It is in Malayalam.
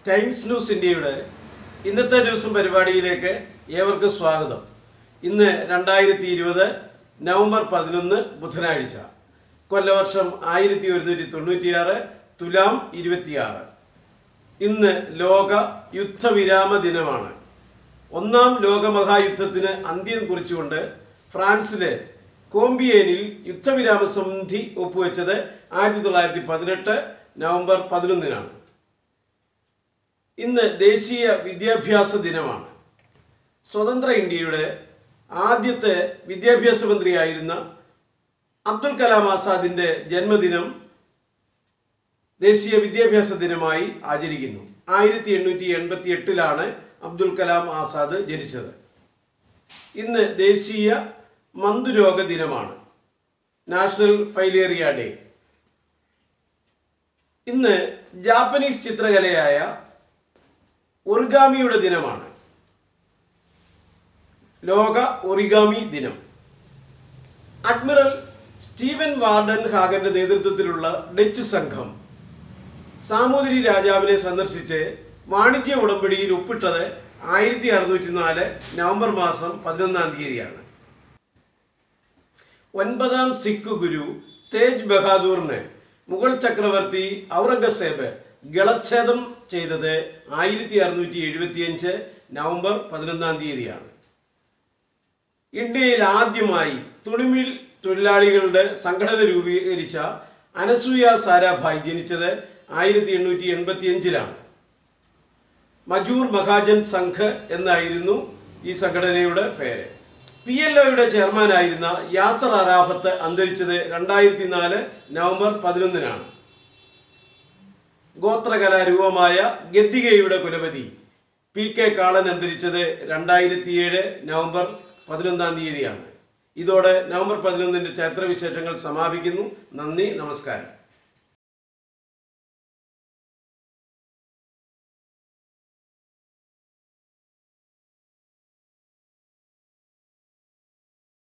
ടൈംസ് ന്യൂസ് ഇന്ത്യയുടെ ഇന്നത്തെ ദിവസം പരിപാടിയിലേക്ക് ഏവർക്കും സ്വാഗതം ഇന്ന് രണ്ടായിരത്തി ഇരുപത് നവംബർ പതിനൊന്ന് ബുധനാഴ്ച കൊല്ലവർഷം ആയിരത്തി ഒരുന്നൂറ്റി തൊണ്ണൂറ്റിയാറ് തുലാം ഇരുപത്തിയാറ് ഇന്ന് ലോക യുദ്ധവിരാമ ദിനമാണ് ഒന്നാം ലോകമഹായുദ്ധത്തിന് അന്ത്യം കുറിച്ചുകൊണ്ട് ഫ്രാൻസിലെ കോമ്പിയേനിൽ യുദ്ധവിരാമ സന്ധി ഒപ്പുവെച്ചത് ആയിരത്തി തൊള്ളായിരത്തി പതിനെട്ട് നവംബർ പതിനൊന്നിനാണ് ഇന്ന് ദേശീയ വിദ്യാഭ്യാസ ദിനമാണ് സ്വതന്ത്ര ഇന്ത്യയുടെ ആദ്യത്തെ വിദ്യാഭ്യാസ മന്ത്രിയായിരുന്ന അബ്ദുൽ കലാം ആസാദിന്റെ ജന്മദിനം ദേശീയ വിദ്യാഭ്യാസ ദിനമായി ആചരിക്കുന്നു ആയിരത്തി എണ്ണൂറ്റി എൺപത്തി എട്ടിലാണ് അബ്ദുൽ കലാം ആസാദ് ജനിച്ചത് ഇന്ന് ദേശീയ മന്ദുരോഗ ദിനമാണ് നാഷണൽ ഫൈലേറിയ ഡേ ഇന്ന് ജാപ്പനീസ് ചിത്രകലയായ ഒറിഗാമിയുടെ ദിനമാണ് ലോക ഒറിഗാമി ദിനം അഡ്മിറൽ സ്റ്റീവൻ വാർഡൻ ഹാഗന്റെ നേതൃത്വത്തിലുള്ള ഡച്ച് സംഘം സാമൂതിരി രാജാവിനെ സന്ദർശിച്ച് വാണിജ്യ ഉടമ്പടിയിൽ ഒപ്പിട്ടത് ആയിരത്തി അറുന്നൂറ്റി നാല് നവംബർ മാസം പതിനൊന്നാം തീയതിയാണ് ഒൻപതാം സിഖ് ഗുരു തേജ് ബഹാദൂറിന് മുഗൾ ചക്രവർത്തി ഔറംഗസേബ് ഗളച്ഛേദം ചെയ്തത് ആയിരത്തി അറുന്നൂറ്റി എഴുപത്തിയഞ്ച് നവംബർ പതിനൊന്നാം തീയതിയാണ് ഇന്ത്യയിൽ ആദ്യമായി തുണിമിൽ തൊഴിലാളികളുടെ സംഘടന രൂപീകരിച്ച അനസൂയ സാരാഭായ് ജനിച്ചത് ആയിരത്തി എണ്ണൂറ്റി എൺപത്തി അഞ്ചിലാണ് മജൂർ മഹാജൻ സംഘ് എന്നായിരുന്നു ഈ സംഘടനയുടെ പേര് പി എൽ ഒയുടെ ചെയർമാനായിരുന്ന യാസർ അറാഫത്ത് അന്തരിച്ചത് രണ്ടായിരത്തി നാല് നവംബർ പതിനൊന്നിനാണ് ഗോത്രകലാരൂപമായ ഗദ്ദികയുടെ കുലപതി പി കെ കാളൻ അന്തരിച്ചത് രണ്ടായിരത്തിയേഴ് നവംബർ പതിനൊന്നാം തീയതിയാണ് ഇതോടെ നവംബർ പതിനൊന്നിൻ്റെ ചരിത്രവിശേഷങ്ങൾ സമാപിക്കുന്നു നന്ദി നമസ്കാരം